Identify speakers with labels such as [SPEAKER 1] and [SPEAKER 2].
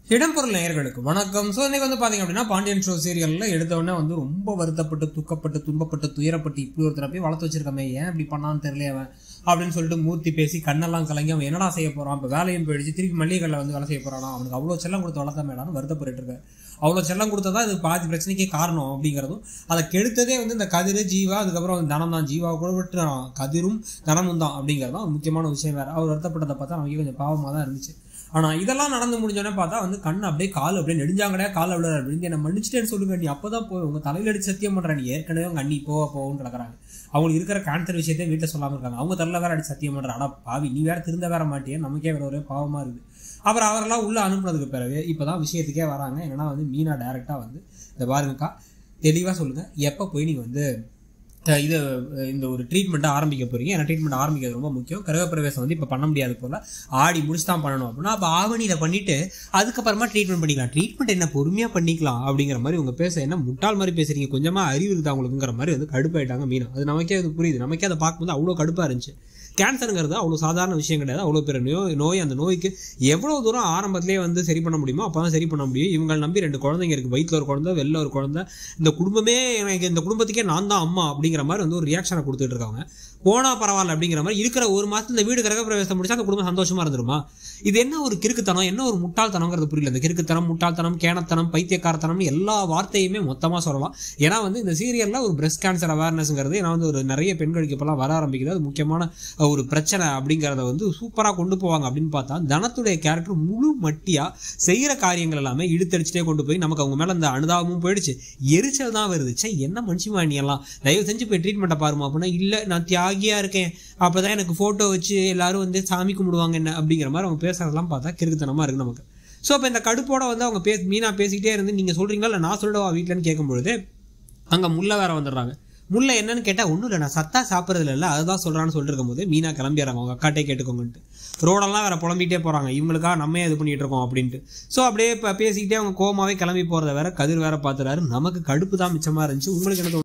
[SPEAKER 1] இடம்பொருள் நேயர்களுக்கு வணக்கம் ஸோ இன்னைக்கு வந்து பாத்தீங்க அப்படின்னா பாண்டியன் ஷோ சீரியல்ல எடுத்த உடனே வந்து ரொம்ப வருத்தப்பட்டு துக்கப்பட்டு துன்பப்பட்டு துயரப்பட்டு இப்படி ஒருத்தரை போய் வளர்த்து வச்சிருக்கமே ஏன் இப்படி பண்ணான்னு தெரியல அவன் அப்படின்னு சொல்லிட்டு மூர்த்தி பேசி கண்ணெல்லாம் கலங்கி அவன் என்னடா செய்ய போறான் இப்போ வேலையும் போயிடுச்சு திருப்பி மல்லிகைகளில் வந்து வேலை செய்ய போறானா அவனுக்கு அவ்வளோ செல்லம் கொடுத்து வளர்த்த மேடான்னு வருத்தப்பட்டு இருக்காரு அவ்வளோ செல்லம் கொடுத்ததா இது பாதி பிரச்சனைக்கே காரணம் அப்படிங்கிறதும் அதை கெடுத்ததே வந்து இந்த கதிர் ஜீவா அதுக்கப்புறம் வந்து தனம் தான் ஜீவா கூட விட்டு கதிரும் தனமும் தான் அப்படிங்கிறதும் முக்கியமான விஷயம் வேற அவர் வருத்தப்பட்டதை பார்த்தா நமக்கு கொஞ்சம் பாவமாக தான் இருந்துச்சு ஆனா இதெல்லாம் நடந்து முடிஞ்சோடனே பார்த்தா வந்து கண் அப்படியே கால் அப்படியே நெடுஞ்சாங்கடையா கால் அப்படியே விழுந்து என்ன மன்னிச்சிட்டேன்னு சொல்லுங்க நீ அப்பதான் போய் உங்க தலையில அடிச்சு சத்தியம் பண்ற நீ ஏற்கனவே உங்க அண்ணி போவ போவோம்னு கிடக்குறாங்க அவங்களுக்கு இருக்கிற கேன்சர் விஷயத்தையும் வீட்டை சொல்லாம இருக்காங்க அவங்க தலையில வேற அடிச்சு சத்தியம் பண்ற அடா பாவி நீ வேற திருந்த வேற மாட்டியே நமக்கே வேற ஒரே பாவமா இருக்குது அப்புறம் அவரெல்லாம் உள்ள அனுப்புனதுக்கு பிறகு இப்பதான் விஷயத்துக்கே வராங்க என்னன்னா வந்து மீனா டைரக்டா வந்து இந்த பாருங்கக்கா தெளிவா சொல்லுங்க எப்ப போய் நீங்க வந்து அஹ் இது அஹ் இந்த ஒரு ட்ரீட்மெண்ட்டை ஆரம்பிக்க போறீங்க ஏன்னா ட்ரீட்மெண்ட் ஆரம்பிக்கிறது ரொம்ப முக்கியம் கிரகப்பிரவேசம் வந்து இப்போ பண்ண முடியாது போல ஆடி முடிச்சு தான் பண்ணணும் அப்படின்னா அப்போ ஆவணியில் பண்ணிட்டு அதுக்கப்புறமா ட்ரீட்மெண்ட் பண்ணிக்கலாம் ட்ரீட்மெண்ட் என்ன பொறுமையாக பண்ணிக்கலாம் அப்படிங்கிற மாதிரி உங்க பேச என்ன முட்டாள் மாதிரி பேசுறீங்க கொஞ்சமா அறிவு இருக்குதா உங்களுக்குங்கிற மாதிரி வந்து கடுப்பாயிட்டாங்க மீனா அது நமக்கே அது புரியுது நமக்கே அதை பார்க்கும்போது அவ்வளோ கடுப்பாக இருந்துச்சு கேன்சருங்கிறது அவ்வளோ சாதாரண விஷயம் கிடையாது அவ்வளோ பெரிய நோய் நோய் அந்த நோய்க்கு எவ்வளோ தூரம் ஆரம்பத்திலே வந்து சரி பண்ண முடியுமோ அப்போ தான் சரி பண்ண முடியும் இவங்களை நம்பி ரெண்டு குழந்தைங்க இருக்குது வயிற்றில் ஒரு குழந்தை வெளில ஒரு குழந்தை இந்த குடும்பமே எனக்கு இந்த குடும்பத்துக்கே நான் தான் அம்மா அப்படிங்கிற மாதிரி வந்து ஒரு ரியாக்ஷனை கொடுத்துட்டு இருக்காங்க போனா பரவாயில்ல அப்படிங்கிற மாதிரி இருக்கிற ஒரு மாசத்துல இந்த வீடு கிரகப்பிரவேசம் முடிச்சா அந்த குடும்பம் சந்தோஷமா இருந்துருமா இது என்ன ஒரு கிறுக்குத்தனம் என்ன ஒரு முட்டாள்தனங்கிறது புரியல இந்த கிறுக்குத்தனம் முட்டாள்தனம் கேனத்தனம் பைத்தியக்காரத்தனம்னு எல்லா வார்த்தையுமே மொத்தமா சொல்லலாம் ஏன்னா வந்து இந்த சீரியல்ல ஒரு பிரஸ்ட் கேன்சர் அவேர்னஸ்ங்கிறது ஏன்னா வந்து ஒரு நிறைய பெண்களுக்கு இப்பெல்லாம் வர ஆரம்பிக்குது அது முக்கியமான ஒரு பிரச்சனை அப்படிங்கிறத வந்து சூப்பரா கொண்டு போவாங்க அப்படின்னு பார்த்தா தனத்துடைய கேரக்டர் முழு மட்டியா செய்யற காரியங்கள் எல்லாமே இழுத்தடிச்சுட்டே கொண்டு போய் நமக்கு அவங்க மேல அந்த அனுதாபமும் போயிடுச்சு எரிச்சல் தான் வருது சே என்ன மனுஷமா நீ எல்லாம் தயவு செஞ்சு போய் ட்ரீட்மெண்ட்டை பாருமா அப்படின்னா இல்ல நான் தியாகியா இருக்கேன் அப்பதான் எனக்கு போட்டோ வச்சு எல்லாரும் வந்து சாமி கும்பிடுவாங்க என்ன அப்படிங்கிற மாதிரி அவங்க பேசுறதெல்லாம் பார்த்தா கிறுக்குத்தனமா இருக்கு நமக்கு ஸோ அப்போ இந்த கடுப்போட வந்து அவங்க பேச மீனா பேசிக்கிட்டே இருந்து நீங்க சொல்றீங்களா இல்லை நான் சொல்லவா வீட்டிலன்னு கேட்கும்பொழுது அங்க முல்லை வேற வந்துடுறாங்க முல்லை என்னன்னு கேட்டா ஒன்றும் இல்லை நான் சத்தா சாப்பிட்றது இல்லை அதுதான் சொல்றான்னு சொல்லிட்டு இருக்கும்போது மீனா கிளம்பிடுறாங்க அவங்க அக்காட்டே கேட்டுக்கோங்கன்ட்டு ரோடெல்லாம் வேற புலம்பிட்டே போறாங்க இவங்களுக்கா நம்ம இது பண்ணிட்டு இருக்கோம் அப்படின்ட்டு ஸோ அப்படியே இப்போ பேசிக்கிட்டே அவங்க கோமாவே கிளம்பி போறத வேற கதிர் வேற பார்த்துறாரு நமக்கு கடுப்பு தான் மிச்சமா இருந்துச்சு உங்களுக்கு என்ன தோணுது?